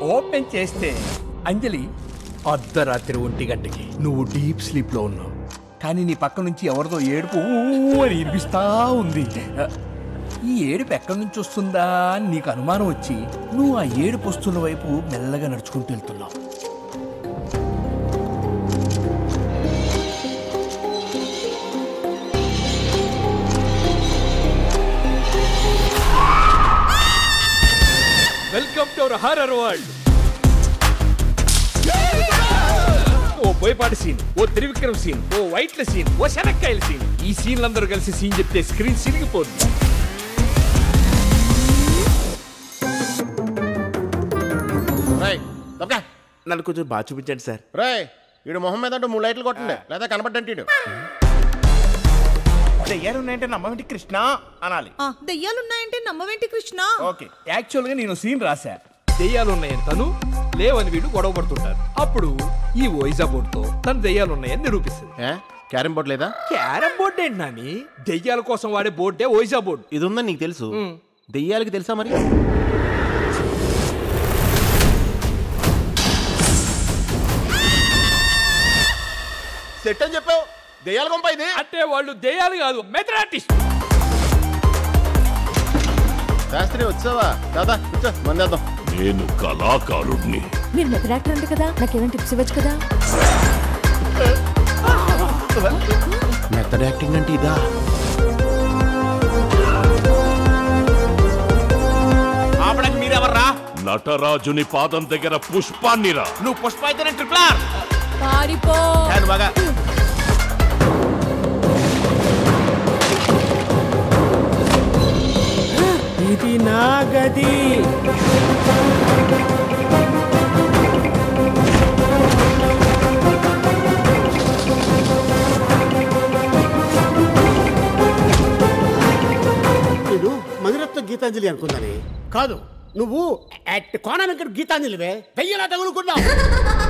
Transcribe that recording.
open చేస్తే అంజలి అర్ధరాత్రి ఒంటి గంటకి నువ్వు డీప్ స్లీప్ లో ఉన్నావు కానీ నీ పక్క నుంచి ఎవరిదో ఏడుపు ఊ అని వినిపిస్తా ఉంది ఈ ఏడుపు ఎక్కడి నుంచి వస్తుందా అని నీకు అనుమానం వచ్చి నువ్వు ఆ ఏడుపు వస్తున్న వైపు మెల్లగా నడుచుకుంటూ వెళ్తున్నావు welcome to our horror world ఓ బోయపాటి సీన్ ఓ త్రివిక్రమ్ సీన్ ఓ వైట్ల సీన్ ఓ శనక్కాయల సీన్ ఈ సీన్లు అందరూ కలిసి సీన్ చెప్తే స్క్రీన్ సిరిగిపోద్ది రాయ్ తప్పకా నన్ను కొంచెం బాగా చూపించండి సార్ రాయ్ ఈడు మొహం మీద అంటూ మూడు లైట్లు కొట్టండి లేదా కనబడ్డంటే ఈడు దయ్యాలు ఉన్నాయంటే నమ్మేంటి కృష్ణ అనాలి ఆ, దెయ్యాలున్నాయంటే నమ్మవేంటి కృష్ణ ఓకే యాక్చువల్ గా నేను సీన్ రాశా దెయ్యాలు ఉన్నాయని తను లేవని వీడు గొడవ పడుతుంటారు అప్పుడు ఈ ఓయిజా బోర్డ్ తో తను దెయ్యాలు ఉన్నాయని నిరూపిస్తుంది ఏ క్యారం బోర్డు లేదా క్యారం బోర్డ్ ఏంటి నాని దెయ్యాల కోసం వాడే బోర్డే ఓయిజా బోర్డ్ ఇది ఉందని నీకు తెలుసు దెయ్యాలకి తెలుసా మరి సెట్ అని చెప్పావు దెయ్యాల కొంప ఇది అంటే వాళ్ళు దెయ్యాలు కాదు మెథడ్ ఆర్టిస్ట్ శాస్త్రి వచ్చావా దాదా కూర్చో మందేద్దాం నేను కళాకారుణ్ణి మీరు మెథడ్ యాక్టర్ అంటే కదా నాకేమైనా టిప్స్ ఇవ్వచ్చు కదా మెథడ్ యాక్టింగ్ అంటే ఇదా ఆపడానికి మీరెవర్రా నటరాజుని పాదం దగ్గర పుష్పాన్నిరా నువ్వు పుష్ప అయితేనే ట్రిపుల్ ఆర్ పారిపో నేను బాగా ఇది నా గది నేను మధురత్వ గీతాంజలి అనుకుందని కాదు నువ్వు అట్ కోణ వెంకట గీతాంజలివే వెయ్యలా తగులుకున్నావు